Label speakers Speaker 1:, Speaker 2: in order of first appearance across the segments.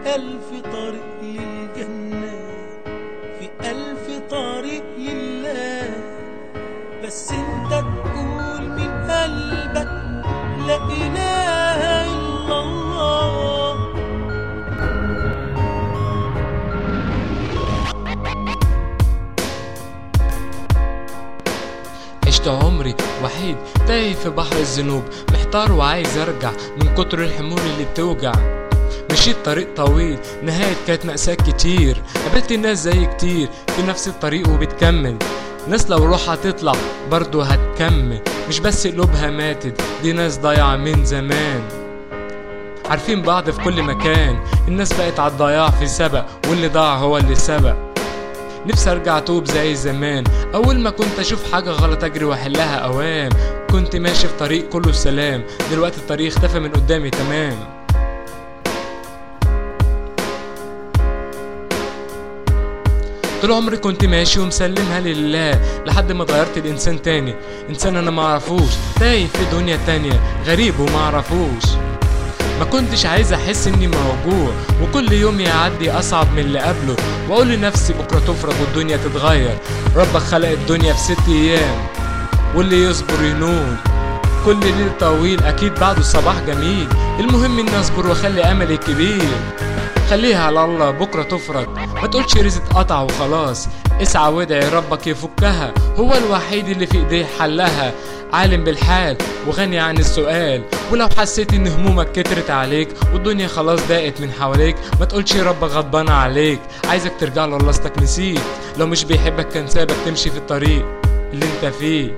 Speaker 1: ألف طريق للجنة في ألف طريق لله بس انت تقول من قلبك لا إله إلا الله
Speaker 2: عشت عمري وحيد تايه في بحر الذنوب محتار وعايز ارجع من كتر الحمول اللي بتوجع مشيت طريق طويل نهاية كانت مأساة كتير قابلت ناس زي كتير في نفس الطريق وبتكمل ناس لو روحها تطلع برضو هتكمل مش بس قلوبها ماتت دي ناس ضايعة من زمان عارفين بعض في كل مكان الناس بقت على الضياع في سبق واللي ضاع هو اللي سبق نفسي ارجع توب زي زمان اول ما كنت اشوف حاجه غلط اجري واحلها اوام كنت ماشي في طريق كله سلام دلوقتي الطريق اختفى من قدامي تمام طول عمري كنت ماشي ومسلمها لله لحد ما اتغيرت لانسان تاني انسان انا معرفوش تايه في دنيا تانية غريب ومعرفوش ما كنتش عايز احس اني موجوع وكل يوم يعدي اصعب من اللي قبله واقول لنفسي بكره تفرج والدنيا تتغير ربك خلق الدنيا في ست ايام واللي يصبر ينول كل ليل طويل اكيد بعده صباح جميل المهم اني اصبر واخلي املي كبير خليها على الله بكره تفرج ما تقولش رزق قطع وخلاص اسعى وادعي ربك يفكها هو الوحيد اللي في ايديه حلها عالم بالحال وغني عن السؤال ولو حسيت ان همومك كترت عليك والدنيا خلاص ضاقت من حواليك ما تقولش ربك غضبان عليك عايزك ترجع له الله اصلك نسيت لو مش بيحبك كان سابك تمشي في الطريق اللي انت فيه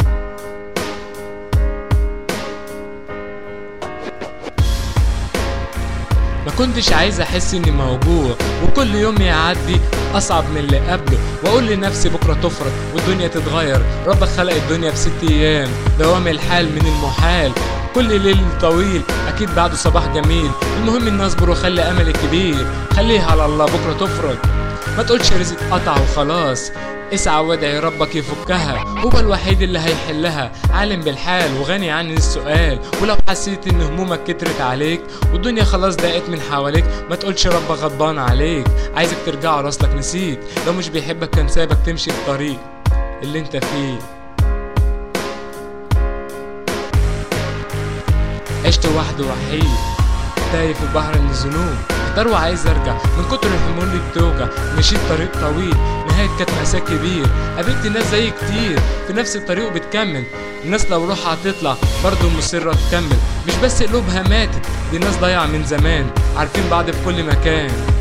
Speaker 2: ما كنتش عايز احس اني موجوع وكل يوم يعدي اصعب من اللي قبله واقول لنفسي بكره تفرج والدنيا تتغير ربك خلق الدنيا في ست ايام دوام الحال من المحال كل ليل طويل اكيد بعده صباح جميل المهم اني اصبر واخلي املي كبير خليها على الله بكره تفرج ما تقولش رزق قطع وخلاص اسعى وادعي ربك يفكها هو الوحيد اللي هيحلها عالم بالحال وغني عن السؤال ولو حسيت ان همومك كترت عليك والدنيا خلاص ضاقت من حواليك ما تقولش ربك غضبان عليك عايزك ترجع له اصلك نسيت لو مش بيحبك كان سابك تمشي الطريق اللي انت فيه عشت وحدي وحيد تايه في بحر الذنوب محتار وعايز ارجع من كتر الحمول اللي بتوجع مشيت طريق طويل نهاية كانت مأساة كبير قابلت ناس زي كتير في نفس الطريق وبتكمل الناس لو روحها هتطلع برضه مصرة تكمل مش بس قلوبها ماتت دي ناس ضايعة من زمان عارفين بعض في كل مكان